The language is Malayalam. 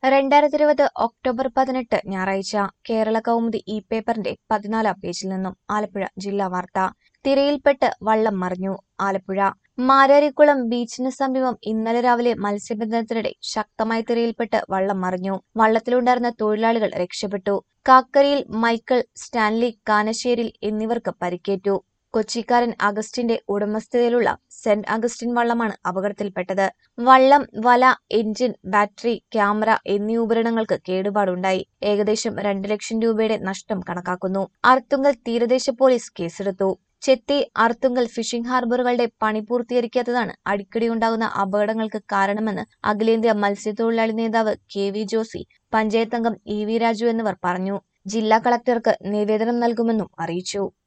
രണ്ടായിരത്തി ഇരുപത് ഒക്ടോബർ പതിനെട്ട് ഞായറാഴ്ച കേരള കൗമുദി ഇ പേപ്പറിന്റെ പതിനാലാം പേജിൽ നിന്നും ആലപ്പുഴ ജില്ലാ വാർത്ത തിരയിൽപ്പെട്ട് വള്ളം മറിഞ്ഞു ആലപ്പുഴ മാരാരിക്കുളം ബീച്ചിന് സമീപം ഇന്നലെ രാവിലെ മത്സ്യബന്ധനത്തിനിടെ ശക്തമായ തിരയിൽപ്പെട്ട് വള്ളം മറിഞ്ഞു വള്ളത്തിലുണ്ടായിരുന്ന തൊഴിലാളികൾ രക്ഷപ്പെട്ടു കാക്കരയിൽ മൈക്കിൾ സ്റ്റാൻലി കാനശ്ശേരിൽ എന്നിവർക്ക് പരിക്കേറ്റു കൊച്ചിക്കാരൻ അഗസ്റ്റിന്റെ ഉടമസ്ഥതയിലുള്ള സെന്റ് അഗസ്റ്റിൻ വള്ളമാണ് അപകടത്തിൽപ്പെട്ടത് വള്ളം വല എഞ്ചിൻ ബാറ്ററി ക്യാമറ എന്നീ ഉപകരണങ്ങൾക്ക് കേടുപാടുണ്ടായി ഏകദേശം രണ്ട് ലക്ഷം രൂപയുടെ നഷ്ടം കണക്കാക്കുന്നു അർത്തുങ്കൽ തീരദേശ പോലീസ് കേസെടുത്തു ചെത്തി അർത്തുങ്കൽ ഫിഷിംഗ് ഹാർബറുകളുടെ പണി പൂർത്തീകരിക്കാത്തതാണ് അടിക്കടിയുണ്ടാകുന്ന അപകടങ്ങൾക്ക് കാരണമെന്ന് അഖിലേന്ത്യാ മത്സ്യത്തൊഴിലാളി നേതാവ് കെ വി ജോസി പഞ്ചായത്ത് അംഗം ഇ വി രാജു എന്നിവർ പറഞ്ഞു ജില്ലാ കളക്ടർക്ക് നിവേദനം നൽകുമെന്നും അറിയിച്ചു